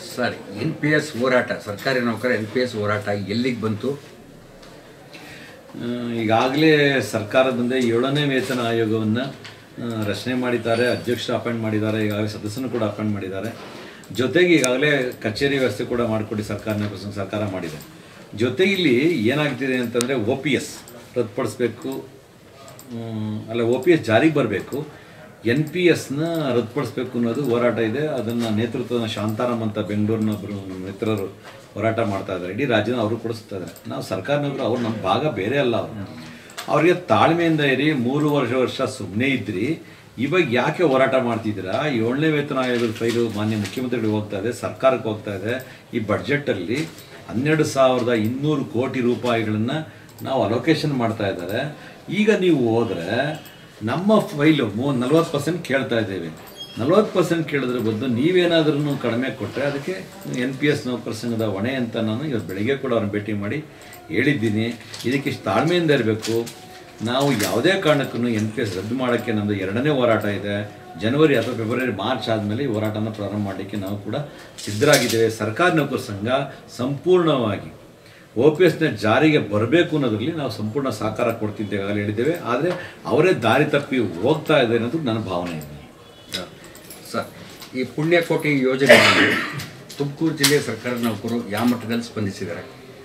Sir N P S ಹೋರಾಟ ಸರ್ಕಾರಿ ನೌಕರ ಎನ್ ಪಿ ಎಸ್ ಹೋರಾಟ ಎಲ್ಲಿಗೆ ಬಂತು ಈಗಾಗಲೇ ಸರ್ಕಾರದಿಂದ ಏಳನೇ ವೇತನ ಆಯೋಗವನ್ನು ರಚನೆ ಮಾಡಿದ್ದಾರೆ ಅಧ್ಯಕ್ಷರು ಅಪಾಯಿಂಟ್ ಮಾಡಿದ್ದಾರೆ ಈಗಾಗಲೇ ಸದಸ್ಯನು ಕೂಡ ಅಪಾಯಿಂಟ್ ಮಾಡಿದ್ದಾರೆ ಜೊತೆಗೆ ಈಗಾಗಲೇ ಕಚೇರಿ ವ್ಯವಸ್ಥೆ ಕೂಡ ಮಾಡಿಕೊಡಿ ಸರ್ಕಾರ ನೌಕರ ಸರ್ಕಾರ ಮಾಡಿದೆ ಜೊತೆಗೆ ಇಲ್ಲಿ ಏನಾಗ್ತಿದೆ ಅಂತಂದರೆ ಒ ಪಿ ಎಸ್ ರದ್ದುಪಡಿಸ್ಬೇಕು ಹ್ಮ್, ಅಲ್ಲ ಒ ಪಿ ಎಸ್ ಜಾರಿಗೆ ಬರಬೇಕು ಎನ್ ಪಿ ಎಸ್ನ ರದ್ದುಪಡಿಸ್ಬೇಕು ಅನ್ನೋದು ಹೋರಾಟ ಇದೆ ಅದನ್ನು ನೇತೃತ್ವದ ಶಾಂತಾರಾಮ್ ಅಂತ ಬೆಂಗಳೂರಿನ ಒಬ್ಬರು ಮಿತ್ರರು ಹೋರಾಟ ಮಾಡ್ತಾ ಇದ್ದಾರೆ ಇಡೀ ರಾಜ್ಯನ ಅವರು ಕೊಡಿಸ್ತಾ ಇದ್ದಾರೆ ನಾವು ಸರ್ಕಾರ ನೌಕರು ಅವ್ರು ನಮ್ಮ ಭಾಗ ಬೇರೆ ಅಲ್ಲ ಅವರು ಅವರಿಗೆ ತಾಳ್ಮೆಯಿಂದ ಇರಿ ಮೂರು ವರ್ಷ ವರ್ಷ ಸುಮ್ಮನೆ ಇದ್ರಿ ಇವಾಗ ಯಾಕೆ ಹೋರಾಟ ಮಾಡ್ತಿದ್ದೀರಾ ಏಳನೇ ವೇತನ ಆಯೋಗದ ಫೈಲು ಮಾನ್ಯ ಮುಖ್ಯಮಂತ್ರಿಗಳಿಗೆ ಹೋಗ್ತಾ ಇದೆ ಸರ್ಕಾರಕ್ಕೆ ಹೋಗ್ತಾ ಇದೆ ಈ ಬಡ್ಜೆಟಲ್ಲಿ ಹನ್ನೆರಡು ಸಾವಿರದ ಇನ್ನೂರು ಕೋಟಿ ರೂಪಾಯಿಗಳನ್ನು ನಾವು ಅಲೋಕೇಶನ್ ಮಾಡ್ತಾ ಇದ್ದಾರೆ ಈಗ ನೀವು ಹೋದರೆ ನಮ್ಮ ಫೈಲು ಮೂ ನಲ್ವತ್ತು ಪರ್ಸೆಂಟ್ ಕೇಳ್ತಾ ಇದ್ದೇವೆ ನಲ್ವತ್ತು ಪರ್ಸೆಂಟ್ ಕೇಳಿದ್ರ ಬದಲು ನೀವೇನಾದ್ರೂ ಕಡಿಮೆ ಕೊಟ್ಟರೆ ಅದಕ್ಕೆ ಎನ್ ಪಿ ಎಸ್ ನೌಕರ ಸಂಘದ ಹೊಣೆ ಅಂತ ನಾನು ಇವತ್ತು ಬೆಳಿಗ್ಗೆ ಕೂಡ ಅವ್ರನ್ನ ಭೇಟಿ ಮಾಡಿ ಹೇಳಿದ್ದೀನಿ ಇದಕ್ಕೆ ಇಷ್ಟು ತಾಳ್ಮೆಯಿಂದ ಇರಬೇಕು ನಾವು ಯಾವುದೇ ಕಾರಣಕ್ಕೂ ಎನ್ ಪಿ ಎಸ್ ರದ್ದು ಮಾಡೋಕ್ಕೆ ನಮ್ಮದು ಎರಡನೇ ಹೋರಾಟ ಇದೆ ಜನವರಿ ಅಥವಾ ಫೆಬ್ರವರಿ ಮಾರ್ಚ್ ಆದಮೇಲೆ ಈ ಹೋರಾಟನ ಪ್ರಾರಂಭ ಮಾಡಲಿಕ್ಕೆ ನಾವು ಕೂಡ ಸಿದ್ಧರಾಗಿದ್ದೇವೆ ಸರ್ಕಾರಿ ನೌಕರ ಸಂಘ ಸಂಪೂರ್ಣವಾಗಿ ಒ ಪಿ ಎಸ್ನ ಜಾರಿಗೆ ಬರಬೇಕು ಅನ್ನೋದ್ರಲ್ಲಿ ನಾವು ಸಂಪೂರ್ಣ ಸಹಕಾರ ಕೊಡ್ತಿದ್ದೇವೆ ಈಗಾಗಲೇ ಹೇಳಿದ್ದೇವೆ ಆದರೆ ಅವರೇ ದಾರಿ ತಪ್ಪಿ ಹೋಗ್ತಾ ಇದೆ ಅನ್ನೋದು ನನ್ನ ಭಾವನೆ ಇದೆ ಸರ್ ಈ ಪುಣ್ಯಕೋಟಿ ಯೋಜನೆಯಲ್ಲಿ ತುಮಕೂರು ಜಿಲ್ಲೆಯ ಸರ್ಕಾರಿ ನೌಕರು ಯಾವ ಮಟ್ಟದಲ್ಲಿ ಸ್ಪಂದಿಸಿದ್ದಾರೆ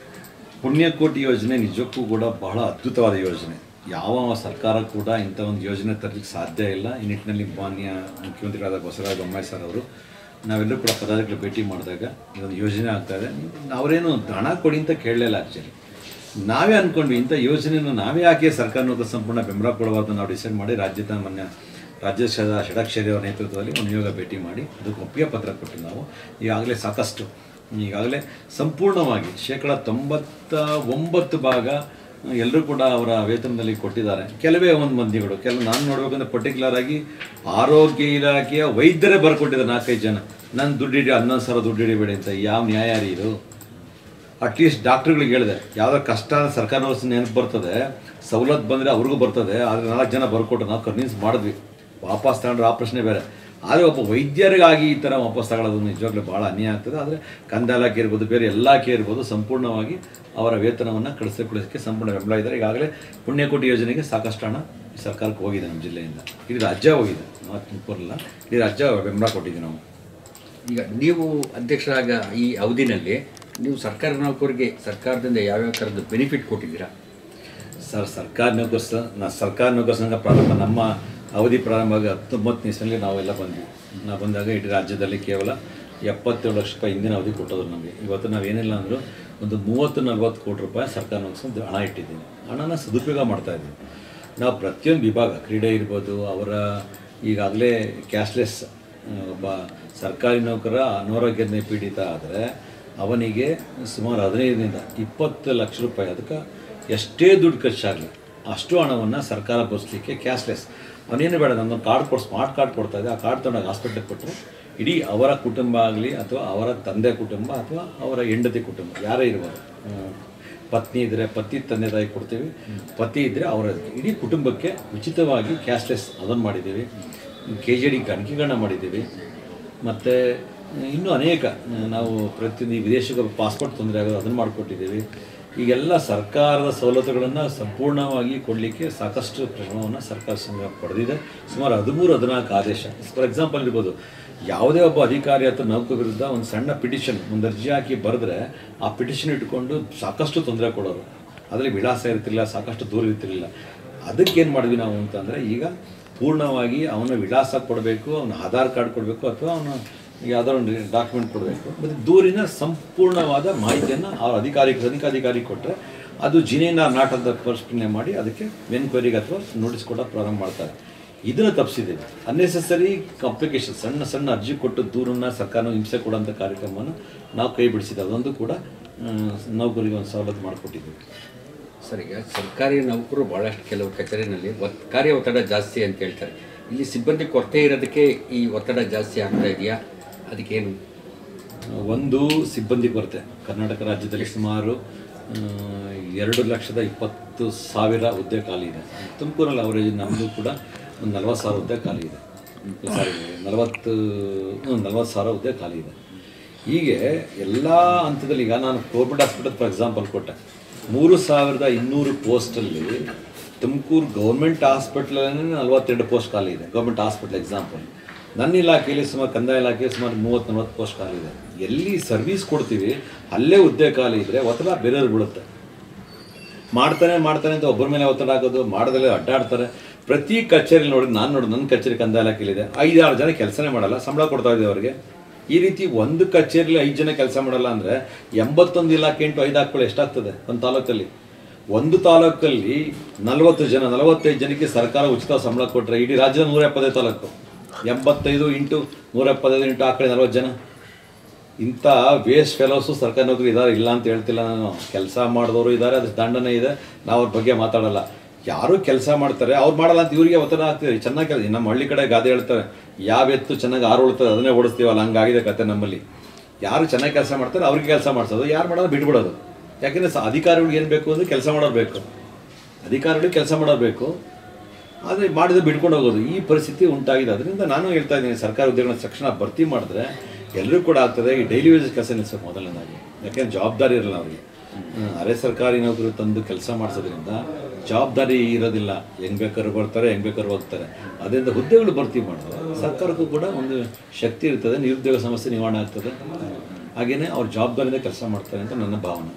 ಪುಣ್ಯಕೋಟಿ ಯೋಜನೆ ನಿಜಕ್ಕೂ ಕೂಡ ಬಹಳ ಅದ್ಭುತವಾದ ಯೋಜನೆ ಯಾವ ಸರ್ಕಾರ ಕೂಡ ಇಂಥ ಒಂದು ಯೋಜನೆ ತರಲಿಕ್ಕೆ ಸಾಧ್ಯ ಇಲ್ಲ ಈ ನಿಟ್ಟಿನಲ್ಲಿ ಮಾನ್ಯ ಮುಖ್ಯಮಂತ್ರಿಗಳಾದ ಬಸವರಾಜ ಬೊಮ್ಮಾಯಿ ಸರ್ ಅವರು ನಾವೆಲ್ಲರೂ ಕೂಡ ಪದಾಧಿಕಾರಿಗಳು ಭೇಟಿ ಮಾಡಿದಾಗ ಇದೊಂದು ಯೋಜನೆ ಆಗ್ತಾ ಇದೆ ಅವರೇನು ಹಣ ಕೊಡಿ ಅಂತ ಕೇಳಲಿಲ್ಲ ಆ್ಯಕ್ಚುಲಿ ನಾವೇ ಅಂದ್ಕೊಂಡ್ವಿ ಇಂಥ ಯೋಜನೆಯನ್ನು ನಾವೇ ಯಾಕೆ ಸರ್ಕಾರ ನೌಕರ ಸಂಪೂರ್ಣ ಬೆಂಬಲ ಕೊಡಬಾರ್ದು ನಾವು ಡಿಸೈಡ್ ಮಾಡಿ ರಾಜ್ಯದ ಮೊನ್ನೆ ರಾಜ್ಯದ ಷಡಕ್ಷರಿ ಅವರ ನೇತೃತ್ವದಲ್ಲಿ ಒಂದು ನಿಯೋಗ ಭೇಟಿ ಮಾಡಿ ಅದಕ್ಕೆ ಒಪ್ಪಿಗೆ ಪತ್ರ ಕೊಟ್ಟು ನಾವು ಈಗಾಗಲೇ ಸಾಕಷ್ಟು ಈಗಾಗಲೇ ಸಂಪೂರ್ಣವಾಗಿ ಶೇಕಡ ತೊಂಬತ್ತ ಒಂಬತ್ತು ಭಾಗ ಎಲ್ಲರೂ ಕೂಡ ಅವರ ವೇತನದಲ್ಲಿ ಕೊಟ್ಟಿದ್ದಾರೆ ಕೆಲವೇ ಒಂದು ಮಂದಿಗಳು ಕೆಲವು ನಾನು ನೋಡ್ಬೇಕಂದ್ರೆ ಪರ್ಟಿಕ್ಯುಲರ್ ಆಗಿ ಆರೋಗ್ಯ ಇಲಾಖೆಯ ವೈದ್ಯರೇ ಬರ್ಕೊಟ್ಟಿದ್ದಾರೆ ನಾಲ್ಕೈದು ಜನ ನಾನು ದುಡ್ಡು ಹಿಡಿ ಹನ್ನೊಂದು ಸಾವಿರ ದುಡ್ಡು ಹಿಡಿಬೇಡಿ ಅಂತ ಯಾವ ನ್ಯಾಯ ರೀ ಇದು ಅಟ್ಲೀಸ್ಟ್ ಡಾಕ್ಟ್ರುಗಳಿಗೆ ಹೇಳಿದೆ ಯಾವುದೋ ಕಷ್ಟ ಅಂದ್ರೆ ಸರ್ಕಾರ ವ್ಯವಸ್ಥೆ ನೆನಪು ಬರ್ತದೆ ಸವಲತ್ತು ಬಂದರೆ ಅವ್ರಿಗೂ ಬರ್ತದೆ ಆದರೆ ನಾಲ್ಕು ಜನ ಬರ್ಕೊಟ್ಟು ನಾವು ಕನ್ವಿನ್ಸ್ ಮಾಡಿದ್ವಿ ವಾಪಸ್ ತಗೊಂಡ್ರೆ ಆ ಪ್ರಶ್ನೆ ಬೇರೆ ಆದರೆ ಒಬ್ಬ ವೈದ್ಯರಿಗಾಗಿ ಈ ಥರ ವಾಪಸ್ ತಗೊಳ್ಳೋದು ನಿಜವಾಗ್ಲೂ ಭಾಳ ಅನ್ಯಾಯ ಆಗ್ತದೆ ಆದರೆ ಕಂದಾಯ ಇಲಾಖೆ ಇರ್ಬೋದು ಬೇರೆ ಎಲ್ಲ ಇಲಾಖೆ ಇರ್ಬೋದು ಸಂಪೂರ್ಣವಾಗಿ ಅವರ ವೇತನವನ್ನು ಕಳಿಸಿಕೊಳ್ಳೋದಕ್ಕೆ ಸಂಪೂರ್ಣ ಬೆಂಬಲ ಇದ್ದಾರೆ ಈಗಾಗಲೇ ಪುಣ್ಯಕೋಟಿ ಯೋಜನೆಗೆ ಸಾಕಷ್ಟು ಹಣ ಈ ಸರ್ಕಾರಕ್ಕೆ ಹೋಗಿದೆ ನಮ್ಮ ಜಿಲ್ಲೆಯಿಂದ ಇಡೀ ರಾಜ್ಯ ಹೋಗಿದೆ ನಾವು ತುಮಕೂರಲ್ಲ ಇಡೀ ರಾಜ್ಯ ಬೆಂಬಲ ಕೊಟ್ಟಿದ್ದೀವಿ ನಾವು ಈಗ ನೀವು ಅಧ್ಯಕ್ಷರಾಗ ಈ ಅವಧಿನಲ್ಲಿ ನೀವು ಸರ್ಕಾರಿ ನೌಕರಿಗೆ ಸರ್ಕಾರದಿಂದ ಯಾವ್ಯಾವ ಥರದ ಬೆನಿಫಿಟ್ ಕೊಟ್ಟಿದ್ದೀರಾ ಸರ್ ಸರ್ಕಾರ ನೌಕರ ಸ- ನಾ ಸರ್ಕಾರ ನೌಕರ ಸಂಘ ಪ್ರಾರಂಭ ನಮ್ಮ ಅವಧಿ ಪ್ರಾರಂಭ ಆಗಿ ಹತ್ತೊಂಬತ್ತನೇ ಇಸ್ವಿಯಲ್ಲಿ ನಾವೆಲ್ಲ ಬಂದ್ವಿ ನಾವು ಬಂದಾಗ ಇಡೀ ರಾಜ್ಯದಲ್ಲಿ ಕೇವಲ ಎಪ್ಪತ್ತೇಳು ಲಕ್ಷ ರೂಪಾಯಿ ಹಿಂದಿನ ಅವಧಿ ಕೊಟ್ಟೋದು ನಮಗೆ ಇವತ್ತು ನಾವೇನಿಲ್ಲ ಅಂದರೂ ಒಂದು ಮೂವತ್ತು ನಲ್ವತ್ತು ಕೋಟಿ ರೂಪಾಯಿ ಸರ್ಕಾರ ನೌಕರ ಸಂಘದ ಹಣ ಇಟ್ಟಿದ್ದೀನಿ ಹಣನ ಸದುಪಯೋಗ ಮಾಡ್ತಾ ಇದ್ದೀವಿ ನಾವು ಪ್ರತಿಯೊಂದು ವಿಭಾಗ ಕ್ರೀಡೆ ಇರ್ಬೋದು ಅವರ ಈಗಾಗಲೇ ಕ್ಯಾಶ್ಲೆಸ್ ಒಬ್ಬ ಸರ್ಕಾರಿ ನೌಕರ ಅನಾರೋಗ್ಯದಿಂದ ಪೀಡಿತ ಆದರೆ ಅವನಿಗೆ ಸುಮಾರು ಹದಿನೈದರಿಂದ ಇಪ್ಪತ್ತು ಲಕ್ಷ ರೂಪಾಯಿ ಅದಕ್ಕೆ ಎಷ್ಟೇ ದುಡ್ಡು ಖರ್ಚಾಗಲಿ ಅಷ್ಟು ಹಣವನ್ನು ಸರ್ಕಾರ ಭರಿಸಲಿಕ್ಕೆ ಕ್ಯಾಶ್ಲೆಸ್ ಅವನೇನು ಬೇಡ ನನ್ನೊಂದು ಕಾರ್ಡ್ ಕೊಟ್ಟು ಸ್ಮಾರ್ಟ್ ಕಾರ್ಡ್ ಕೊಡ್ತಾ ಇದೆ ಆ ಕಾರ್ಡ್ ತೊಗೊಂಡಾಗ ಹಾಸ್ಪಿಟ್ಲಿಗೆ ಕೊಟ್ಟರೆ ಇಡೀ ಅವರ ಕುಟುಂಬ ಆಗಲಿ ಅಥವಾ ಅವರ ತಂದೆ ಕುಟುಂಬ ಅಥವಾ ಅವರ ಹೆಂಡತಿ ಕುಟುಂಬ ಯಾರೇ ಇರ್ಬೋದು ಹ್ಮ್. ಪತ್ನಿ ಇದ್ದರೆ ಪತಿ ತಂದೆ ತಾಯಿ ಕೊಡ್ತೀವಿ ಪತಿ ಇದ್ದರೆ ಅವರ ಇಡೀ ಕುಟುಂಬಕ್ಕೆ ಉಚಿತವಾಗಿ ಕ್ಯಾಶ್ಲೆಸ್ ಅದನ್ನು ಮಾಡಿದ್ದೀವಿ ಕೆ ಜಿ ಡಿ ಗಣಕೀಕರಣ ಮಾಡಿದ್ದೀವಿ ಮತ್ತು ಇನ್ನೂ ಅನೇಕ ನಾವು ಪ್ರತಿಯೊಂದು ಈ ವಿದೇಶಕ್ಕೆ ಪಾಸ್ಪೋರ್ಟ್ ತೊಂದರೆ ಆಗೋದು ಅದನ್ನು ಮಾಡಿಕೊಟ್ಟಿದ್ದೀವಿ ಈಗೆಲ್ಲ ಸರ್ಕಾರದ ಸವಲತ್ತುಗಳನ್ನು ಸಂಪೂರ್ಣವಾಗಿ ಕೊಡಲಿಕ್ಕೆ ಸಾಕಷ್ಟು ಕ್ರಮವನ್ನು ಸರ್ಕಾರ ಸಂಘ ಪಡೆದಿದೆ ಸುಮಾರು ಹದಿಮೂರು ಹದಿನಾಲ್ಕು ಆದೇಶ ಫಾರ್ ಎಕ್ಸಾಂಪಲ್ ಇರ್ಬೋದು ಯಾವುದೇ ಒಬ್ಬ ಅಧಿಕಾರಿ ಅಥವಾ ನೌಕರ ವಿರುದ್ಧ ಒಂದು ಸಣ್ಣ ಪಿಟಿಷನ್ ಒಂದು ಅರ್ಜಿ ಹಾಕಿ ಬರೆದ್ರೆ ಆ ಪಿಟಿಷನ್ ಇಟ್ಕೊಂಡು ಸಾಕಷ್ಟು ತೊಂದರೆ ಕೊಡೋರು ಅದರಲ್ಲಿ ವಿಳಾಸ ಇರ್ತಿರಲಿಲ್ಲ ಸಾಕಷ್ಟು ದೂರ ಇರ್ತಿರಲಿಲ್ಲ ಅದಕ್ಕೇನು ಮಾಡಿದ್ವಿ ನಾವು ಅಂತಂದರೆ ಈಗ ಪೂರ್ಣವಾಗಿ ಅವನ ವಿಳಾಸ ಕೊಡಬೇಕು ಅವನ ಆಧಾರ್ ಕಾರ್ಡ್ ಕೊಡಬೇಕು ಅಥವಾ ಅವನ ಯಾವ್ದಾದ್ರು ಒಂದು ಡಾಕ್ಯುಮೆಂಟ್ ಕೊಡಬೇಕು ಮತ್ತು ದೂರಿನ ಸಂಪೂರ್ಣವಾದ ಮಾಹಿತಿಯನ್ನು ಆ ಅಧಿಕಾರಿ ಅಧಿಕಾರಿ ಕೊಟ್ಟರೆ ಅದು ಜಿನೇನ ನಾಟ್ ಅಂತ ಪರಿಶೀಲನೆ ಮಾಡಿ ಅದಕ್ಕೆ ಎನ್ಕ್ವೈರಿಗೆ ಅಥವಾ ನೋಟಿಸ್ ಕೊಡ ಪ್ರಾರಂಭ ಮಾಡ್ತಾರೆ ಇದನ್ನು ತಪ್ಪಿಸಿದ್ದೀವಿ ಅನ್ನೆಸೆಸರಿ ಕಾಂಪ್ಲಿಕೇಶನ್ ಸಣ್ಣ ಸಣ್ಣ ಅರ್ಜಿ ಕೊಟ್ಟು ದೂರನ್ನ ಸರ್ಕಾರ ಹಿಂಸೆ ಕೊಡೋಂಥ ಕಾರ್ಯಕ್ರಮವನ್ನು ನಾವು ಕೈ ಬಿಡಿಸಿದ್ದು ಅದೊಂದು ಕೂಡ ಆ, ನೌಕರಿಗೆ ಒಂದು ಸವಲತ್ತು ಮಾಡಿಕೊಟ್ಟಿದ್ದೀವಿ ಸರ್ ಈಗ ಸರ್ಕಾರಿ ನೌಕರು ಭಾಳಷ್ಟು ಕೆಲವು ಕಚೇರಿನಲ್ಲಿ ಒತ್ ಕಾರ್ಯ ಒತ್ತಡ ಜಾಸ್ತಿ ಅಂತ ಹೇಳ್ತಾರೆ ಇಲ್ಲಿ ಸಿಬ್ಬಂದಿ ಕೊರತೆ ಇರೋದಕ್ಕೆ ಈ ಒತ್ತಡ ಜಾಸ್ತಿ ಆಗ್ತಾ ಇದೆಯಾ ಅದಕ್ಕೇನು ಒಂದು ಸಿಬ್ಬಂದಿ ಕೊರತೆ ಕರ್ನಾಟಕ ರಾಜ್ಯದಲ್ಲಿ ಸುಮಾರು ಆ, ಎರಡು ಲಕ್ಷದ ಇಪ್ಪತ್ತು ಸಾವಿರ ಹುದ್ದೆ ಖಾಲಿ ಇದೆ ತುಮಕೂರಲ್ಲಿ ಅವರೇಜ್ ನಮ್ಮದು ಕೂಡ ಒಂದು ನಲ್ವತ್ತು ಸಾವಿರ ಹುದ್ದೆ ಖಾಲಿ ಇದೆ ಸಾರಿ ನಲವತ್ತು ನಲ್ವತ್ತು ಸಾವಿರ ಹುದ್ದೆ ಖಾಲಿ ಇದೆ ಹೀಗೆ ಎಲ್ಲ ಹಂತದಲ್ಲಿ ಈಗ ನಾನು ಕೋವಿಡ್ ಹಾಸ್ಪಿಟಲ್ ಫಾರ್ ಎಕ್ಸಾಂಪಲ್ ಕೊಟ್ಟೆ ಮೂರು ಸಾವಿರದ ಇನ್ನೂರು ಪೋಸ್ಟಲ್ಲಿ ತುಮಕೂರು ಗೌರ್ಮೆಂಟ್ ಹಾಸ್ಪಿಟ್ಲಲ್ಲಿ ನಲ್ವತ್ತೆರಡು ಪೋಸ್ಟ್ ಖಾಲಿ ಇದೆ ಗೌರ್ಮೆಂಟ್ ಹಾಸ್ಪಿಟಲ್ ಎಕ್ಸಾಂಪಲ್ ನನ್ನ ಇಲಾಖೆಯಲ್ಲಿ ಸುಮಾರು ಕಂದಾಯ ಇಲಾಖೆಯಲ್ಲಿ ಸುಮಾರು ಮೂವತ್ತು ನಲ್ವತ್ತು ಪೋಸ್ಟ್ ಖಾಲಿ ಇದೆ ಎಲ್ಲಿ ಸರ್ವಿಸ್ ಕೊಡ್ತೀವಿ ಅಲ್ಲೇ ಹುದ್ದೆ ಖಾಲಿ ಇದ್ದರೆ ಒತ್ತಡ ಬೇರೆಯವ್ರು ಬೀಳುತ್ತೆ ಮಾಡ್ತಾನೆ ಮಾಡ್ತಾನೆ ಅಂತ ಒಬ್ಬರ ಮೇಲೆ ಒತ್ತಡ ಹಾಕೋದು ಮಾಡದಲ್ಲೇ ಅಡ್ಡಾಡ್ತಾರೆ ಪ್ರತಿ ಕಚೇರಿ ನೋಡಿ ನಾನು ನೋಡಿ ನನ್ನ ಕಚೇರಿ ಕಂದಾಯ ಇಲಾಖೆಯಲ್ಲಿದೆ ಐದಾರು ಜನ ಕೆಲಸನೇ ಮಾಡಲ್ಲ ಸಂಬಳ ಕೊಡ್ತಾ ಇದ್ದೀವಿ ಅವರಿಗೆ ಈ ರೀತಿ ಒಂದು ಕಚೇರಿಲಿ ಐದು ಜನ ಕೆಲಸ ಮಾಡಲ್ಲ ಅಂದರೆ ಎಂಬತ್ತೊಂದು ಇಲಾಖೆ ಇಂಟು ಐದು ಹಾಕ್ಕೊಳ್ಳಿ ಎಷ್ಟಾಗ್ತದೆ ಒಂದು ತಾಲೂಕಲ್ಲಿ ಒಂದು ತಾಲೂಕಲ್ಲಿ ನಲವತ್ತು ಜನ ನಲವತ್ತೈದು ಜನಕ್ಕೆ ಸರ್ಕಾರ ಉಚಿತ ಸಂಬಳ ಕೊಟ್ಟರೆ ಇಡೀ ರಾಜ್ಯದ ನೂರ ಎಪ್ಪತ್ತೈದು ತಾಲೂಕು ಎಂಬತ್ತೈದು ಇಂಟು ನೂರ ಎಪ್ಪತ್ತೈದು ಇಂಟು ಆ ಕಡೆ ನಲವತ್ತು ಜನ ಇಂಥ ವೇಸ್ಟ್ ಫೆಲೋಸು ಸರ್ಕಾರಿ ನೌಕರಿ ಇದ್ದಾರೆ ಇಲ್ಲ ಅಂತ ಹೇಳ್ತಿಲ್ಲ ನಾನು ಕೆಲಸ ಮಾಡಿದವರು ಇದ್ದಾರೆ ಅದ್ರ ದಂಡನೆ ಇದೆ ನಾವು ಅವ್ರ ಬಗ್ಗೆ ಮಾತಾಡಲ್ಲ ಯಾರು ಕೆಲಸ ಮಾಡ್ತಾರೆ ಅವ್ರು ಮಾಡಲ್ಲ ಅಂತ ಇವರಿಗೆ ಒತ್ತಡ ಆಗ್ತಿದೆ ಚೆನ್ನಾಗಿ ಕೆಲಸ ನಮ್ಮ ಹಳ್ಳಿ ಕಡೆ ಗಾದೆ ಹೇಳ್ತಾರೆ ಯಾವ ಎತ್ತು ಚೆನ್ನಾಗಿ ಆರೋಳ್ತದೆ ಅದನ್ನೇ ಓಡಿಸ್ತೀವಲ್ಲ ಹಂಗಾಗಿದೆ ಕತೆ ನಮ್ಮಲ್ಲಿ ಯಾರು ಚೆನ್ನಾಗಿ ಕೆಲಸ ಮಾಡ್ತಾರೆ ಅವ್ರಿಗೆ ಕೆಲಸ ಮಾಡಿಸೋದು ಯಾರು ಮಾಡೋದು ಬಿಟ್ಬಿಡೋದು ಯಾಕೆಂದರೆ ಸ ಅಧಿಕಾರಿಗಳಿಗೆ ಏನು ಬೇಕು ಅಂದರೆ ಕೆಲಸ ಮಾಡೋರು ಬೇಕು ಅಧಿಕಾರಿಗಳಿಗೆ ಕೆಲಸ ಮಾಡೋರು ಬೇಕು ಆದರೆ ಮಾಡಿದ್ರೆ ಬಿಡ್ಕೊಂಡು ಹೋಗೋದು ಈ ಪರಿಸ್ಥಿತಿ ಉಂಟಾಗಿದೆ ಅದರಿಂದ ನಾನು ಹೇಳ್ತಾ ಇದ್ದೀನಿ ಸರ್ಕಾರ ಉದ್ಯೋಗಗಳನ್ನ ತಕ್ಷಣ ಭರ್ತಿ ಮಾಡಿದ್ರೆ ಎಲ್ಲರೂ ಕೂಡ ಆಗ್ತದೆ ಈ ಡೈಲಿ ವೇಜಸ್ ಕೆಲಸ ನಿಲ್ಲಿಸೋಕೆ ಮೊದಲನೇದಾಗಿ ಯಾಕೆಂದ್ರೆ ಜವಾಬ್ದಾರಿ ಇರಲ್ಲ ಅವ್ರಿಗೆ ಹ್ಮ್, ಅರೆ ಸರ್ಕಾರಿ ನೌಕರು ತಂದು ಕೆಲಸ ಮಾಡಿಸೋದ್ರಿಂದ ಜವಾಬ್ದಾರಿ ಇರೋದಿಲ್ಲ ಹೆಂಗ್ ಬೇಕಾದ್ರು ಬರ್ತಾರೆ ಹೆಂಗ್ ಬೇಕಾದ್ರು ಹೋಗ್ತಾರೆ ಅದರಿಂದ ಹುದ್ದೆಗಳು ಭರ್ತಿ ಮಾಡಿದ್ರೆ ಸರ್ಕಾರಕ್ಕೂ ಕೂಡ ಒಂದು ಶಕ್ತಿ ಇರ್ತದೆ ನಿರುದ್ಯೋಗ ಸಮಸ್ಯೆ ನಿವಾರಣೆ ಆಗ್ತದೆ ಹಾಗೆಯೇ ಅವ್ರ ಜವಾಬ್ದಾರಿಯಿಂದ ಕೆಲಸ ಮಾಡ್ತಾರೆ ಅಂತ ನನ್ನ ಭಾವನೆ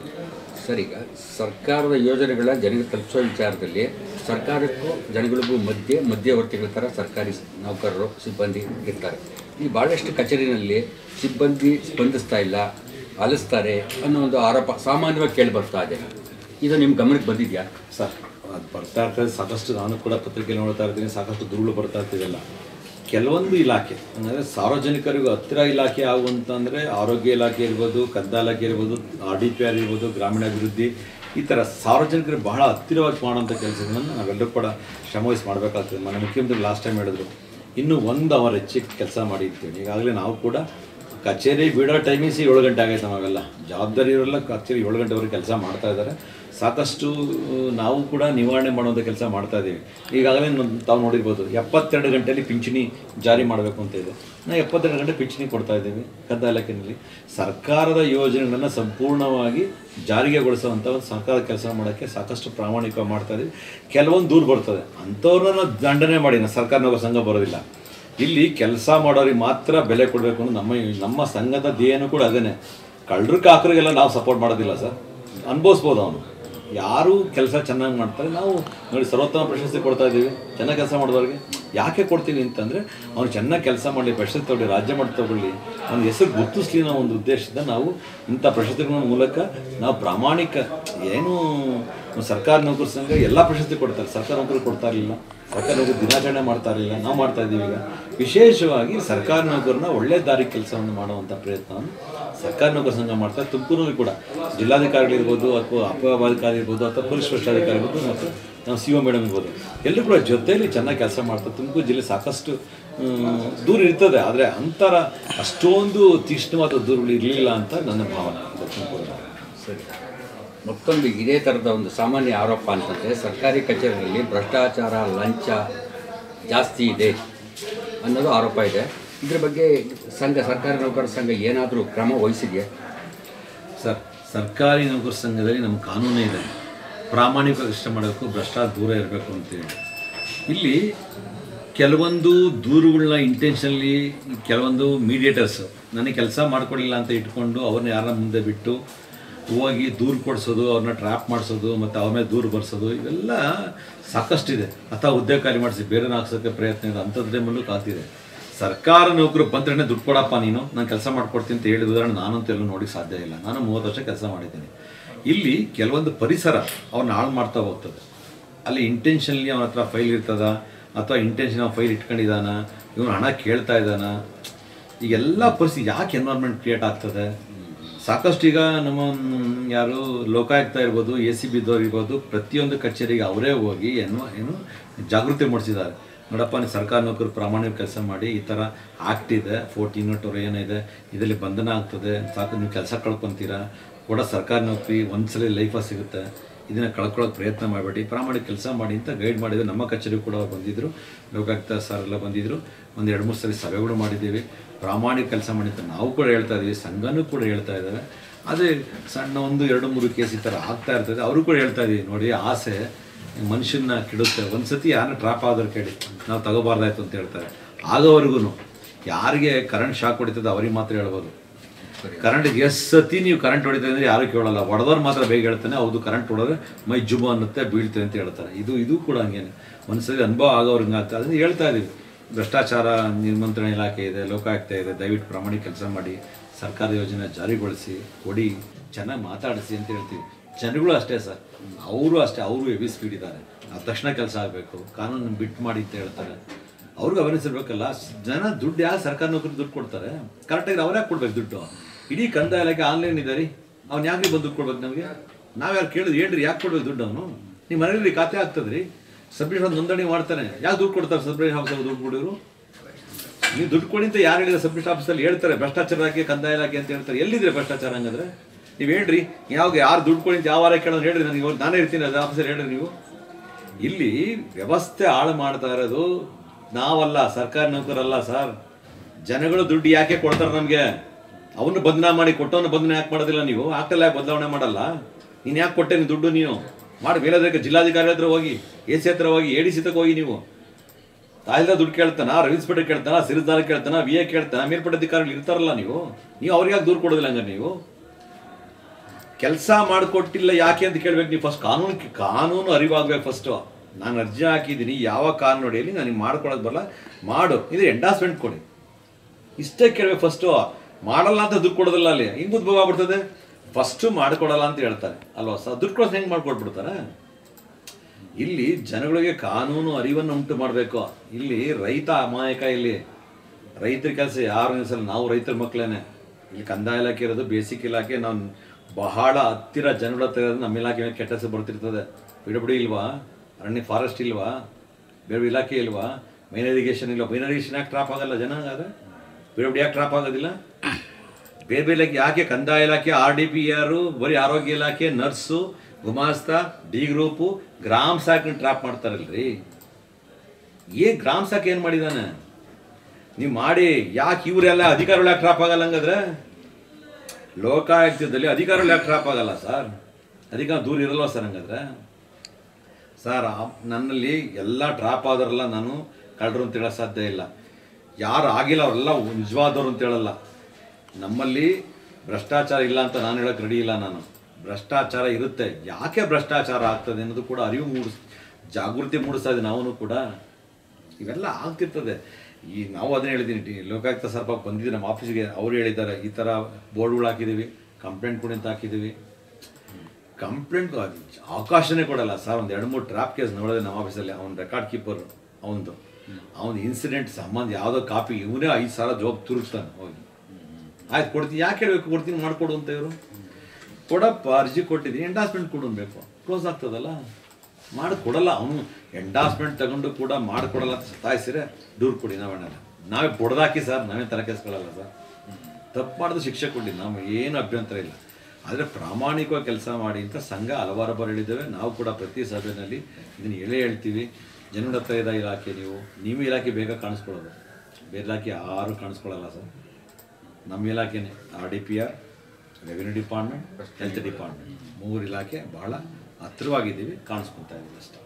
ಸರ್ ಈಗ ಸರ್ಕಾರದ ಯೋಜನೆಗಳ ಜನರಿಗೆ ತಲುಪಿಸೋ ವಿಚಾರದಲ್ಲಿ ಸರ್ಕಾರಕ್ಕೂ ಜನಗಳಿಗೂ ಮಧ್ಯೆ ಮಧ್ಯವರ್ತಿಗಳ ಥರ ಸರ್ಕಾರಿ ನೌಕರರು ಸಿಬ್ಬಂದಿ ಇರ್ತಾರೆ ಈ ಭಾಳಷ್ಟು ಕಚೇರಿನಲ್ಲಿ ಸಿಬ್ಬಂದಿ ಸ್ಪಂದಿಸ್ತಾ ಇಲ್ಲ ಅಲಿಸ್ತಾರೆ ಅನ್ನೋ ಒಂದು ಆರೋಪ ಸಾಮಾನ್ಯವಾಗಿ ಕೇಳಿ ಬರ್ತಾ ಇದೆ ಇದು ನಿಮ್ಮ ಗಮನಕ್ಕೆ ಬಂದಿದೆಯಾ ಸರ್ ಅದು ಬರ್ತಾ ಇರ್ತದೆ ಸಾಕಷ್ಟು ನಾನು ಕೂಡ ಪತ್ರಿಕೆ ನೋಡ್ತಾ ಇರ್ತೀನಿ ಸಾಕಷ್ಟು ದುರುಳು ಬರ್ತಾ ಇರ್ತಿದೆಲ್ಲ ಕೆಲವೊಂದು ಇಲಾಖೆ ಅಂದರೆ ಸಾರ್ವಜನಿಕರಿಗೂ ಹತ್ತಿರ ಇಲಾಖೆ ಆಗುವಂತಂದರೆ ಆರೋಗ್ಯ ಇಲಾಖೆ ಇರ್ಬೋದು ಕಂದಾಯ ಇಲಾಖೆ ಇರ್ಬೋದು ಆರ್ ಡಿ ಪಿ ಆರ್ ಇರ್ಬೋದು ಗ್ರಾಮೀಣಾಭಿವೃದ್ಧಿ ಈ ಥರ ಸಾರ್ವಜನಿಕರಿಗೆ ಬಹಳ ಹತ್ತಿರವಾಗಿ ಮಾಡುವಂಥ ಕೆಲಸಗಳನ್ನು ನಾವೆಲ್ಲರೂ ಕೂಡ ಶ್ರಮವಹಿಸಿ ಮಾಡಬೇಕಾಗ್ತದೆ ಮನೆ ಮುಖ್ಯಮಂತ್ರಿ ಲಾಸ್ಟ್ ಟೈಮ್ ಹೇಳಿದ್ರು ಇನ್ನೂ ಒಂದು ಅವರ್ ಹೆಚ್ಚಿಗೆ ಕೆಲಸ ಮಾಡಿರ್ತೀವಿ ಈಗಾಗಲೇ ನಾವು ಕೂಡ ಕಚೇರಿ ಬಿಡೋ ಟೈಮಿಂಗ್ಸ್ ಏಳು ಗಂಟೆ ಆಗೈತೆ ನಾವೆಲ್ಲ ಜವಾಬ್ದಾರಿ ಇರೋಲ್ಲ ಕಚೇರಿ ಏಳು ಗಂಟೆವರೆಗೆ ಕೆಲಸ ಮಾಡ್ತಾ ಇದ್ದಾರೆ ಸಾಕಷ್ಟು ಆ, ನಾವು ಕೂಡ ನಿವಾರಣೆ ಮಾಡುವಂಥ ಕೆಲಸ ಮಾಡ್ತಾ ಇದ್ದೀವಿ ಈಗಾಗಲೇ ನಮ್- ತಾವು ನೋಡಿರ್ಬೋದು ಎಪ್ಪತ್ತೆರಡು ಗಂಟೆಯಲ್ಲಿ ಪಿಂಚಣಿ ಜಾರಿ ಮಾಡಬೇಕು ಅಂತ ಇದೆ ನಾವು ಎಪ್ಪತ್ತೆರಡು ಗಂಟೆ ಪಿಂಚಣಿ ಕೊಡ್ತಾ ಇದ್ದೀವಿ ಕಂದಾಯ ಇಲಾಖೆಯಲ್ಲಿ ಸರ್ಕಾರದ ಯೋಜನೆಗಳನ್ನು ಸಂಪೂರ್ಣವಾಗಿ ಜಾರಿಗೆಗೊಳಿಸುವಂಥ ಒಂದು ಸರ್ಕಾರದ ಕೆಲಸ ಮಾಡೋಕ್ಕೆ ಸಾಕಷ್ಟು ಪ್ರಾಮಾಣಿಕ ಮಾಡ್ತಾ ಇದ್ದೀವಿ ಕೆಲವೊಂದು ದೂರ ಬರ್ತದೆ ಅಂಥವ್ರನ್ನ ದಂಡನೆ ಮಾಡಿ ನಾವು ಸರ್ಕಾರ ನೌಕರ ಸಂಘ ಬರೋದಿಲ್ಲ ಇಲ್ಲಿ ಕೆಲಸ ಮಾಡೋರಿಗೆ ಮಾತ್ರ ಬೆಲೆ ಕೊಡಬೇಕು ಅನ್ನೋ ನಮ್ಮ ನಮ್ಮ ಸಂಘದ ಧ್ಯೇಯನೂ ಕೂಡ ಅದೇನೆ ಕಳ್ಳರು ಕಾಕರಿಗೆಲ್ಲ ನಾವು ಸಪೋರ್ಟ್ ಮಾಡೋದಿಲ್ಲ ಸರ್ ಅನುಭವಿಸ್ಬೋದು ಅವನು ಯಾರು ಕೆಲಸ ಚೆನ್ನಾಗಿ ಮಾಡ್ತಾರೆ ನಾವು ನೋಡಿ ಸರ್ವೋತ್ತಮ ಪ್ರಶಸ್ತಿ ಕೊಡ್ತಾ ಇದ್ದೀವಿ ಚೆನ್ನಾಗಿ ಕೆಲಸ ಮಾಡಿದವ್ರಿಗೆ ಯಾಕೆ ಕೊಡ್ತೀವಿ ಅಂತಂದರೆ ಅವ್ನು ಚೆನ್ನಾಗಿ ಕೆಲಸ ಮಾಡಲಿ ಪ್ರಶಸ್ತಿ ತಗೊಳ್ಳಿ ರಾಜ್ಯ ಮಟ್ಟ ತಗೊಳ್ಳಿ ಅವ್ನ ಹೆಸರು ಗುರುತಿಸ್ಲಿ ಅನ್ನೋ ಒಂದು ಉದ್ದೇಶದಿಂದ ನಾವು ಇಂಥ ಪ್ರಶಸ್ತಿಗಳ ಮೂಲಕ ನಾವು ಪ್ರಾಮಾಣಿಕ ಏನು ಸರ್ಕಾರ ನೌಕರ ಸಂಘ ಎಲ್ಲ ಪ್ರಶಸ್ತಿ ಕೊಡ್ತಾರೆ ಸರ್ಕಾರ ನೌಕರು ಕೊಡ್ತಾ ಇರಲಿಲ್ಲ ಸರ್ಕಾರ ನೌಕರು ದಿನಾಚರಣೆ ಮಾಡ್ತಾ ಇರಲಿಲ್ಲ ನಾವು ಮಾಡ್ತಾ ಇದ್ದೀವಿ ಈಗ ವಿಶೇಷವಾಗಿ ಸರ್ಕಾರ ನೌಕರನ್ನ ಒಳ್ಳೆ ದಾರಿ ಕೆಲಸವನ್ನು ಮಾಡುವಂಥ ಪ್ರಯತ್ನವನ್ನು ಸರ್ಕಾರ ನೌಕರ ಸಂಘ ಮಾಡ್ತಾರೆ ತುಮಕೂರಲ್ಲಿ ಕೂಡ ಜಿಲ್ಲಾಧಿಕಾರಿಗಳಿರ್ಬೋದು ಅಥವಾ ಅಪವಾಧಿಕಾರಿ ಇರ್ಬೋದು ಅಥವಾ ಪೊಲೀಸ್ ವರಿಷ್ಠಾಧಿಕಾರಿ ಇರ್ಬೋದು ಮತ್ತು ನಾವು ಸಿ ಒ ಮೇಡಮ್ ಇರ್ಬೋದು ಎಲ್ಲರೂ ಕೂಡ ಜೊತೆಯಲ್ಲಿ ಚೆನ್ನಾಗಿ ಕೆಲಸ ಮಾಡ್ತಾರೆ ತುಮಕೂರು ಜಿಲ್ಲೆ ಸಾಕಷ್ಟು ಹ್ಮ್, ದೂರ ಇರ್ತದೆ ಆದರೆ ಅಂತರ ಅಷ್ಟೊಂದು ತೀಕ್ಷ್ಣವಾದ ದೂರಗಳು ಇರಲಿಲ್ಲ ಅಂತ ನನ್ನ ಭಾವನೆ ಇದು ತುಮಕೂರಲ್ಲಿ ಸರಿ ಮತ್ತೊಂದು ಇದೇ ಥರದ ಒಂದು ಸಾಮಾನ್ಯ ಆರೋಪ ಅಂತಂದರೆ ಸರ್ಕಾರಿ ಕಚೇರಿಗಳಲ್ಲಿ ಭ್ರಷ್ಟಾಚಾರ ಲಂಚ ಜಾಸ್ತಿ ಇದೆ ಅನ್ನೋದು ಆರೋಪ ಇದೆ ಇದ್ರ ಬಗ್ಗೆ ಸಂಘ ಸರ್ಕಾರಿ ನೌಕರರ ಸಂಘ ಏನಾದರೂ ಕ್ರಮ ವಹಿಸಿದೆಯಾ ಸರ್ ಸರ್ಕಾರಿ ನೌಕರ ಸಂಘದಲ್ಲಿ ನಮ್ಮ ಕಾನೂನೇ ಇದೆ ಪ್ರಾಮಾಣಿಕ ಕಷ್ಟ ಮಾಡಬೇಕು ಭ್ರಷ್ಟಾಚಾರ ದೂರ ಇರಬೇಕು ಅಂತೇಳಿ ಇಲ್ಲಿ ಕೆಲವೊಂದು ದೂರುಗಳನ್ನ ಇಂಟೆನ್ಷನ್ಲಿ ಕೆಲವೊಂದು ಮೀಡಿಯೇಟರ್ಸ್ ನನಗೆ ಕೆಲಸ ಮಾಡ್ಕೊಡ್ಲಿಲ್ಲ ಅಂತ ಇಟ್ಕೊಂಡು ಅವ್ರನ್ನ ಯಾರನ್ನ ಮುಂದೆ ಬಿಟ್ಟು ಹೋಗಿ ದೂರು ಕೊಡಿಸೋದು ಅವ್ರನ್ನ ಟ್ರ್ಯಾಪ್ ಮಾಡಿಸೋದು ಮತ್ತು ಅವ್ರ ಮೇಲೆ ದೂರು ಬರ್ಸೋದು ಇವೆಲ್ಲ ಸಾಕಷ್ಟಿದೆ ಅಥವಾ ಹುದ್ದೆ ಖಾಲಿ ಮಾಡಿಸಿ ಬೇರೆನ ಹಾಕ್ಸೋಕ್ಕೆ ಪ್ರಯತ್ನ ಇದೆ ಅಂಥದ್ದೇ ಮೂಲಕ ಆಗ್ತಿದೆ ಸರ್ಕಾರ ನೌಕರು ಬಂದ್ರೆ ದುಡ್ಡು ಕೊಡಪ್ಪ ನೀನು ನಾನು ಕೆಲಸ ಮಾಡ್ಕೊಡ್ತೀನಿ ಅಂತ ಹೇಳಿದ ಉದಾಹರಣೆ ನಾನಂತೂ ಎಲ್ಲೂ ನೋಡಿ ಸಾಧ್ಯ ಇಲ್ಲ ನಾನು ಮೂವತ್ತು ವರ್ಷ ಕೆಲಸ ಮಾಡಿದ್ದೀನಿ ಇಲ್ಲಿ ಕೆಲವೊಂದು ಪರಿಸರ ಅವ್ರನ್ನ ಹಾಳು ಮಾಡ್ತಾ ಹೋಗ್ತದೆ ಅಲ್ಲಿ ಇಂಟೆನ್ಷನ್ಲಿ ಅವನ ಹತ್ರ ಫೈಲ್ ಇರ್ತದ ಅಥವಾ ಇಂಟೆನ್ಷನ್ ಅವ್ನು ಫೈಲ್ ಇಟ್ಕೊಂಡಿದ್ದಾನ ಇವನು ಹಣ ಕೇಳ್ತಾ ಇದ್ದಾನ ಈಗೆಲ್ಲ ಪರಿಸ್ಥಿತಿ ಯಾಕೆ ಎನ್ವೈರ್ಮೆಂಟ್ ಕ್ರಿಯೇಟ್ ಆಗ್ತದೆ ಸಾಕಷ್ಟು ಈಗ ನಮ್ಮ ಮ್, ಯಾರು ಲೋಕಾಯುಕ್ತ ಇರ್ಬೋದು ಎ ಸಿ ಬಿದ್ದವ್ರು ಇರ್ಬೋದು ಪ್ರತಿಯೊಂದು ಕಚೇರಿಗೆ ಅವರೇ ಹೋಗಿ ಏನು ಏನು ಜಾಗೃತಿ ಮೂಡಿಸಿದ್ದಾರೆ ನೋಡಪ್ಪ ನೀವು ಸರ್ಕಾರ ನೌಕರು ಪ್ರಾಮಾಣಿಕ ಕೆಲಸ ಮಾಡಿ ಈ ಥರ ಆಕ್ಟ್ ಇದೆ ಫೋರ್ಟೀನ್ ಟೋರ್ ಏನಿದೆ ಇದರಲ್ಲಿ ಬಂಧನ ಆಗ್ತದೆ ಸಾಕು ನೀವು ಕೆಲಸ ಕಳ್ಕೊತೀರಾ ಕೂಡ ಸರ್ಕಾರಿ ನೌಕರಿ ಒಂದ್ಸಲ ಲೈಫಲ್ಲಿ ಸಿಗುತ್ತೆ ಇದನ್ನು ಕಳ್ಕೊಳ್ಳೋಕೆ ಪ್ರಯತ್ನ ಮಾಡಬೇಡಿ ಪ್ರಾಮಾಣಿಕ ಕೆಲಸ ಮಾಡಿ ಅಂತ ಗೈಡ್ ಮಾಡಿದ್ರು ನಮ್ಮ ಕಚೇರಿ ಕೂಡ ಅವ್ರು ಬಂದಿದ್ದರು ಲೋಕಾಯುಕ್ತ ಸರ್ ಎಲ್ಲ ಬಂದಿದ್ದರು ಒಂದು ಎರಡು ಮೂರು ಸರಿ ಸಭೆಗಳು ಮಾಡಿದ್ದೀವಿ ಪ್ರಾಮಾಣಿಕ ಕೆಲಸ ಮಾಡಿಅಂತ ನಾವು ಕೂಡ ಹೇಳ್ತಾ ಇದ್ದೀವಿ ಸಂಘನೂ ಕೂಡ ಹೇಳ್ತಾ ಇದ್ದಾರೆ ಅದೇ ಸಣ್ಣ ಒಂದು ಎರಡು ಮೂರು ಕೇಸ್ ಈ ಥರ ಆಗ್ತಾ ಇರ್ತದೆ ಅವರು ಕೂಡ ಹೇಳ್ತಾ ಇದ್ದೀವಿ ನೋಡಿ ಆಸೆ ಮನುಷ್ಯನ ಕೆಡುತ್ತೆ ಒಂದು ಸತಿ ಯಾರನ್ನ ಟ್ರಾಪ್ ಆದ್ರೆ ಕೇಳಿ ನಾವು ತಗೋಬಾರ್ದಾಯ್ತು ಅಂತ ಹೇಳ್ತಾರೆ ಆಗೋವರೆಗೂ ಯಾರಿಗೆ ಕರೆಂಟ್ ಶಾಕ್ ಹೊಡಿತದೆ ಅವ್ರಿಗೆ ಮಾತ್ರ ಹೇಳ್ಬೋದು ಕರೆಂಟ್ ಎಷ್ಟು ಸತಿ ನೀವು ಕರೆಂಟ್ ಹೊಡಿತಾ ಅಂದ್ರೆ ಯಾರು ಕೇಳಲ್ಲ ಹೊಡೆದವ್ರು ಮಾತ್ರ ಬೇಗ ಹೇಳ್ತಾನೆ ಹೌದು ಕರೆಂಟ್ ಹೊಡೆದ್ರೆ ಮೈ ಜುಬು ಅನ್ನತ್ತೆ ಬೀಳ್ತೇವೆ ಅಂತ ಹೇಳ್ತಾರೆ ಇದು ಇದು ಕೂಡ ಹಂಗೇನೆ ಒಂದ್ಸರಿ ಅನುಭವ ಆಗೋರ್ಗೆ ಆಗ್ತದೆ ಅದನ್ನ ಹೇಳ್ತಾ ಇದೀವಿ ಭ್ರಷ್ಟಾಚಾರ ನಿರ್ಮಂತ್ರಣ ಇಲಾಖೆ ಇದೆ ಲೋಕಾಯುಕ್ತ ಇದೆ ದಯವಿಟ್ಟು ಪ್ರಾಮಾಣಿಕ ಕೆಲಸ ಮಾಡಿ ಸರ್ಕಾರ ಯೋಜನೆ ಜಾರಿಗೊಳಿಸಿ ಕೊಡಿ ಚೆನ್ನಾಗಿ ಮಾತಾಡಿಸಿ ಅಂತ ಹೇಳ್ತೀವಿ ಜನಗಳು ಅಷ್ಟೇ ಸರ್ ಅವರು ಅಷ್ಟೇ ಅವರು ಹೆವಿ ಸ್ಪೀಡ್ ಇದ್ದಾರೆ ಆ ತಕ್ಷಣ ಕೆಲಸ ಆಗಬೇಕು ಕಾನೂನು ಬಿಟ್ಟು ಮಾಡಿ ಅಂತ ಹೇಳ್ತಾರೆ ಅವ್ರಿಗೂ ಅವೇರ್ನೆಸ್ ಇರಬೇಕಲ್ಲ ಜನ ದುಡ್ಡು ಯಾರು ಸರ್ಕಾರ ನೌಕರಿ ದುಡ್ಡು ಕೊಡ್ತಾರೆ ಕರೆಕ್ಟಾಗಿ ಅವ್ರು ಯಾಕೆ ಕೊಡ್ಬೇಕು ದುಡ್ಡು ಇಡೀ ಕಂದಾಯ ಇಲಾಖೆ ಆನ್ಲೈನ್ ಇದೆ ರೀ ಅವ್ನು ಯಾಕೆ ಬಂದು ದುಡ್ಡು ಕೊಡ್ಬೇಕು ನಮಗೆ ನಾವು ಯಾರು ಕೇಳಿದ್ರಿ ಹೇಳ್ರಿ ಯಾಕೆ ಕೊಡ್ಬೇಕು ದುಡ್ಡು ಅವನು ನಿಮ್ಮ ಮನೇಲಿ ಖಾತೆ ಆಗ್ತದ್ರಿ ಸಬ್ಮಿಷನ್ ನೋಂದಣಿ ಮಾಡ್ತಾನೆ ಯಾಕೆ ದುಡ್ಡು ಕೊಡ್ತಾರೆ ಸಬ್ಮಿಷನ್ ಆಫೀಸಲ್ಲಿ ದುಡ್ಡು ಕೊಡಿದ್ರು ನೀವು ದುಡ್ಡು ಕೊಡಿ ಅಂತ ಯಾರು ಹೇಳಿದ್ರೆ ಸಬ್ಮಿಷನ್ ಆಫೀಸಲ್ಲಿ ಹೇಳ್ತಾರೆ ಭ್ರಷ್ಟಾಚಾರ ಇಲಾಖೆ ಕಂದಾಯ ಇಲಾಖೆ ಅಂತ ಹೇಳ್ತಾರೆ ಎಲ್ಲಿದ್ರೆ ಭ್ರಷ್ಟಾಚಾರ ಹಂಗಂದ್ರೆ ನೀವು ಹೇಳ್ರಿ ಯಾವಾಗ ಯಾರು ದುಡ್ಡು ಕೊಡಿ ಅಂತ ಯಾವ ವಾರ ಕೇಳೋದು ಹೇಳ್ರಿ ನನಗೆ ಇವತ್ತು ನಾನೇ ಇರ್ತೀನಿ ಅದು ಆಫೀಸಲ್ಲಿ ಹೇಳ್ರಿ ನೀವು ಇಲ್ಲಿ ವ್ಯವಸ್ಥೆ ಹಾಳು ಮಾಡ್ತಾ ಇರೋದು ನಾವಲ್ಲ ಸರ್ಕಾರಿ ನೌಕರಲ್ಲ ಸರ್ ಜನಗಳು ದುಡ್ಡು ಯಾಕೆ ಕೊಡ್ತಾರೆ ನಮಗೆ ಅವನು ಬಂಧನ ಮಾಡಿ ಕೊಟ್ಟವನು ಬಂಧನ ಯಾಕೆ ಮಾಡೋದಿಲ್ಲ ನೀವು ಆಗ್ತಲ್ಲ ಯಾಕೆ ಬದಲಾವಣೆ ಮಾಡಲ್ಲ ನೀನು ಯಾಕೆ ಕೊಟ್ಟೆ ನೀನು ದುಡ್ಡು ನೀನು ಮಾಡಿ ಬೇರೆ ಜಿಲ್ಲಾಧಿಕಾರಿ ಹತ್ರ ಹೋಗಿ ಎ ಸಿ ಹತ್ರ ಹೋಗಿ ಎ ಡಿ ಸಿ ತಕ ಹೋಗಿ ನೀವು ತಾಯಿಲ್ಲ ದುಡ್ಡು ಕೇಳ್ತಾನ ರವಿಸ್ಪೇಟೆ ಕೇಳ್ತಾನ ಸಿರಿದಾರ ಕೇಳ್ತಾನ ವಿ ಎ ಕೇಳ್ತಾನ ಮೇಲ್ಪಟ್ಟ ಅಧಿಕಾರಿಗಳು ಇರ್ತಾರಲ್ಲ ನೀವು ನೀವು ಅವ್ರಿಗೆ ಯಾಕೆ ದೂರ ಕೊಡೋದಿಲ್ಲ ಹಂಗ ನೀವು ಕೆಲಸ ಮಾಡಿಕೊಟ್ಟಿಲ್ಲ ಯಾಕೆ ಅಂತ ಕೇಳ್ಬೇಕು ನೀವು ಫಸ್ಟ್ ಕಾನೂನು ಕಾನೂನು ಅರಿವಾಗ್ಬೇಕು ಫಸ್ಟು ನಾನು ಅರ್ಜಿ ಹಾಕಿದ್ದೀನಿ ಯಾವ ಕಾನೂನು ಅಡಿಯಲ್ಲಿ ನನಗೆ ಮಾಡ್ಕೊಳೋದು ಬರಲ್ಲ ಮಾಡು ಇದು ಎಂಡಾಸ್ಮೆಂಟ್ ಕೊಡಿ ಇಷ್ಟೇ ಕೇಳ್ಬೇಕು ಫಸ್ಟು ಮಾಡಲ್ಲ ಅಂತ ದುಡ್ಡು ಕೊಡೋದಿಲ್ಲ ಅಲ್ಲಿ ಹಿಂಗೆ ಉದ್ಭವ ಆಗ್ಬಿಡ್ತದೆ ಫಸ್ಟು ಮಾಡ್ಕೊಡಲ್ಲ ಅಂತ ಹೇಳ್ತಾರೆ ಅಲ್ವಾ ಸರ್ ದುಡ್ಡು ಕೊಡೋದು ಹೆಂಗೆ ಮಾಡ್ಕೊಟ್ಬಿಡ್ತಾರೆ ಇಲ್ಲಿ ಜನಗಳಿಗೆ ಕಾನೂನು ಅರಿವನ್ನು ಉಂಟು ಮಾಡಬೇಕು ಇಲ್ಲಿ ರೈತ ಅಮಾಯಕ ಇಲ್ಲಿ ರೈತರ ಕೆಲಸ ಯಾರು ನಿಲ್ಸಲ್ಲ ನಾವು ರೈತರ ಮಕ್ಕಳೇನೆ ಇಲ್ಲಿ ಕಂದಾಯ ಇಲಾಖೆ ಇರೋದು ಬೇಸಿಕ್ ಇಲಾಖೆ ನಾವು ಬಹಳ ಹತ್ತಿರ ಜನಗಳ ಹತ್ರ ಇರೋದು ನಮ್ಮ ಇಲಾಖೆ ಮೇಲೆ ಕೆಟ್ಟ ಹೆಸರು ಬರ್ತಿರ್ತದೆ ಪಿಡಬ್ಲ್ಯೂ ಇಲ್ವಾ ಅರಣ್ಯ ಫಾರೆಸ್ಟ್ ಇಲ್ವಾ ಬೇರೆ ಇಲಾಖೆ ಇಲ್ವಾ ಮೈನ್ ಇರಿಗೇಷನ್ ಇಲ್ವಾ ಮೈನ್ ಇರಿಗೇಷನ್ ಯಾಕೆ ಟ್ರಾಪ್ ಆಗಲ್ಲ ಜನ ಹಾಗಾದ್ರೆ ಪಿಡಬ್ಲ್ಯೂ ಯಾಕೆ ಟ್ರಾಪ್ ಆಗೋದಿಲ್ಲ ಬೇರೆ ಬೇರೆ ಇಲಾಖೆ ಯಾಕೆ ಕಂದಾಯ ಇಲಾಖೆ ಆರ್ ಡಿ ಪಿ ಆರು ಬರೀ ಆರೋಗ್ಯ ಇಲಾಖೆ ನರ್ಸು ಗುಮಾಸ್ತ ಡಿ ಗ್ರೂಪು ಗ್ರಾಮ್ ಸಾಕ್ ಟ್ರಾಪ್ ಮಾಡ್ತಾರಲ್ರಿ ಏ ಗ್ರಾಮ್ ಸಾಕ್ ಏನು ಮಾಡಿದಾನೆ ನೀವು ಮಾಡಿ ಯಾಕೆ ಇವರೆಲ್ಲ ಅಧಿಕಾರಿಗಳು ಯಾಕೆ ಟ್ರಾಪ್ ಆಗಲ್ಲ ಹಂಗಾದ್ರೆ ಲೋಕಾಯುಕ್ತದಲ್ಲಿ ಅಧಿಕಾರಿಗಳು ಯಾಕೆ ಟ್ರಾಪ್ ಆಗಲ್ಲ ಸರ್ ಅಧಿಕಾರ ದೂರ ಇರಲ್ವ ಸರ್ ಹಂಗಾದ್ರೆ ಸರ್ ಆ- ನನ್ನಲ್ಲಿ ಎಲ್ಲ ಡ್ರಾಪ್ ಆದವರೆಲ್ಲ ನಾನು ಕಳ್ಳರು ಅಂತ ಹೇಳೋ ಸಾಧ್ಯ ಇಲ್ಲ ಯಾರು ಆಗಿಲ್ಲ ಅವರೆಲ್ಲ ನಿಜವಾದವರು ಅಂತ ಹೇಳಲ್ಲ ನಮ್ಮಲ್ಲಿ ಭ್ರಷ್ಟಾಚಾರ ಇಲ್ಲ ಅಂತ ನಾನು ಹೇಳೋಕೆ ರೆಡಿ ಇಲ್ಲ ನಾನು ಭ್ರಷ್ಟಾಚಾರ ಇರುತ್ತೆ ಯಾಕೆ ಭ್ರಷ್ಟಾಚಾರ ಆಗ್ತದೆ ಅನ್ನೋದು ಕೂಡ ಅರಿವು ಮೂಡಿಸ್ ಜಾಗೃತಿ ಮೂಡಿಸ್ತಾ ಇದೆ ನಾವು ಕೂಡ ಇವೆಲ್ಲ ಆಗ್ತಿರ್ತದೆ ಈ ನಾವು ಅದನ್ನ ಹೇಳಿದ್ದೀನಿ ಟಿ ಲೋಕಾಯುಕ್ತ ಸರ್ಪ ಬಂದಿದ್ದು ನಮ್ಮ ಆಫೀಸ್ಗೆ ಅವ್ರು ಹೇಳಿದ್ದಾರೆ ಈ ಥರ ಬೋರ್ಡ್ಗಳು ಹಾಕಿದ್ದೀವಿ ಕಂಪ್ಲೇಂಟ್ ಕೂಡ ಅಂತ ಹಾಕಿದ್ದೀವಿ ಕಂಪ್ಲೇಂಟ್ ಅವಕಾಶನೇ ಕೊಡಲ್ಲ ಸರ್ ಒಂದು ಎರಡು ಮೂರು ಟ್ರಾಪ್ ಕೇಸ್ ನೋಡಿದೆ ನಮ್ಮ ಆಫೀಸಲ್ಲಿ ಅವ್ನ ರೆಕಾರ್ಡ್ ಕೀಪರ್ ಅವನದು ಅವನ ಇನ್ಸಿಡೆಂಟ್ ಸಂಬಂಧ ಯಾವುದೋ ಕಾಪಿ ಇವನೇ ಐದು ಸಾವಿರ ಜಾಬ್ ತುರುಗ್ತಾನೆ ಹೋಗಿ ಆಯ್ತು ಕೊಡ್ತೀನಿ ಯಾಕೆ ಹೇಳ್ಬೇಕು ಕೊಡ್ತೀನಿ ಮಾಡಿಕೊಡು ಅಂತ ಇವರು ಕೊಡಪ್ಪ ಅರ್ಜಿ ಕೊಟ್ಟಿದ್ದೀನಿ ಎಂಡಾಸ್ಮೆಂಟ್ ಕೊಡು ಬೇಕು ಕ್ಲೋಸ್ ಆಗ್ತದಲ್ಲ ಮಾಡಿ ಕೊಡಲ್ಲ ಅವನು ಎಂಡಾಸ್ಮೆಂಟ್ ತಗೊಂಡು ಕೂಡ ಮಾಡಿಕೊಡಲ್ಲ ಅಂತ ಸತಾಯಿಸಿದ್ರೆ ದೂರು ಕೊಡಿ ನಾವೇಣ ನಾವೇ ಬೊಡ್ದಾಕಿ ಸರ್ ನಾವೇ ತಲೆ ಕೆಸ್ಕೊಳ್ಳಲ್ಲ ಸರ್ ತಪ್ಪು ಮಾಡಿದ್ರೆ ಶಿಕ್ಷೆ ಕೊಡಿ ನಾವು ಏನು ಅಭ್ಯಂತರ ಇಲ್ಲ ಆದರೆ ಪ್ರಾಮಾಣಿಕವಾಗಿ ಕೆಲಸ ಮಾಡಿ ಅಂತ ಸಂಘ ಹಲವಾರು ಬಾರಿ ಹೇಳಿದ್ದೇವೆ ನಾವು ಕೂಡ ಪ್ರತಿ ಸಭೆಯಲ್ಲಿ ಇದನ್ನು ಹೇಳೇ ಹೇಳ್ತೀವಿ ಜನರ ಹತ್ರ ಇದ್ದ ಇಲಾಖೆ ನೀವು ನಿಮ್ಮ ಇಲಾಖೆ ಬೇಗ ಕಾಣಿಸ್ಕೊಳ್ಳೋದು ಬೇರೆ ಇಲಾಖೆ ಯಾರು ಕಾಣಿಸ್ಕೊಳ್ಳಲ್ಲ ಸರ್ ನಮ್ಮ ಇಲಾಖೆನೇ R D P R revenue department health department ಮೂರು ಇಲಾಖೆ ಬಹಳ ಹತ್ತಿರವಾಗಿದ್ದೀವಿ ಕಾಣಿಸ್ಕೊತಾ ಇದ್ದೀವಿ ಅಷ್ಟೇ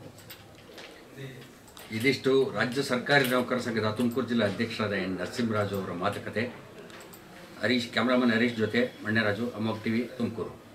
ಇದಿಷ್ಟು ರಾಜ್ಯ ಸರ್ಕಾರಿ ನೌಕರ ಸಂಘದ ತುಮಕೂರು ಜಿಲ್ಲಾ ಅಧ್ಯಕ್ಷರಾದ ಎನ್ ನರಸಿಂಹರಾಜು ಅವರ ಮಾತುಕತೆ ಹರೀಶ್ ಕ್ಯಾಮ್ರಾಮನ್ ಹರೀಶ್ ಜೊತೆ ಮಣ್ಣರಾಜು ಅಮೋಕ್ ಟಿವಿ ತುಮಕೂರು